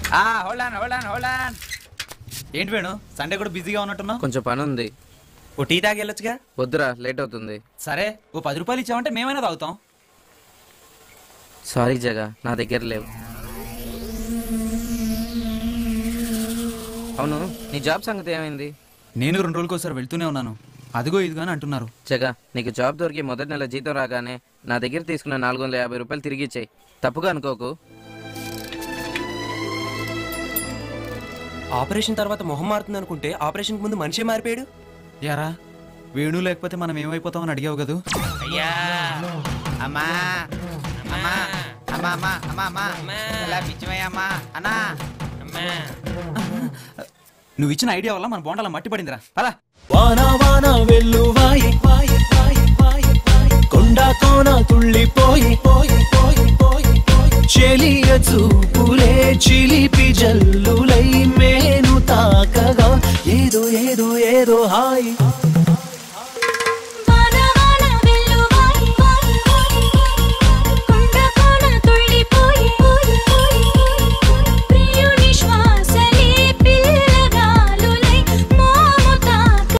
ఆ హోల్డాన్ హోల్డాన్ హోల్డాన్ ఏంటి వేణు సండే కూడా బిజీగా ఉన్నట్టున్నావు కొంచెం పని ఉంది ఓ టీ తాగి వెళ్ళొచ్చుగా వద్దురా లేట్ అవుతుంది సరే ఓ పది రూపాయలు ఇచ్చావంటే మేమైనా తాగుతాం సారీ జగా నా దగ్గర లేవు అవును నీ జాబ్ సంగతి ఏమైంది నేను రెండు రోజులకి ఒకసారి వెళ్తూనే ఉన్నాను అదిగో ఇదిగో అని అంటున్నారు జగా నీకు జాబ్ దొరికి మొదటి నెల జీతం రాగానే నా దగ్గర తీసుకున్న నాలుగు వందల యాభై రూపాయలు తిరిగి ఇచ్చేయి తప్పుగా అనుకోకు ఆపరేషన్ తర్వాత మొహం మారుతుంది అనుకుంటే ఆపరేషన్ ముందు మనిషే మారిపోయాడు యారా వేణు లేకపోతే మనం ఏమైపోతామని అడిగావు కదూ అయ్యా అమ్మా అమ్మా అమ్మా అమ్మా అమ్మా అమ్మా ఎలా పిచ్చిమయ్యా అమ్మా అన్నా అమ్మా నువ్వు ఇచ్చిన ఐడియా వల్ల మన బోండాల మట్టి పడిందిరా పదా వాన వాన వెల్లువాయి వాయి వాయి వాయి వాయి కొండ కోన తుళ్ళిపోయి పోయి పోయి పోయి పోయి చెలియ చూపులే చిలిపి జల్లులై మేను తాకగా ఏదో ఏదో ఏదో హాయి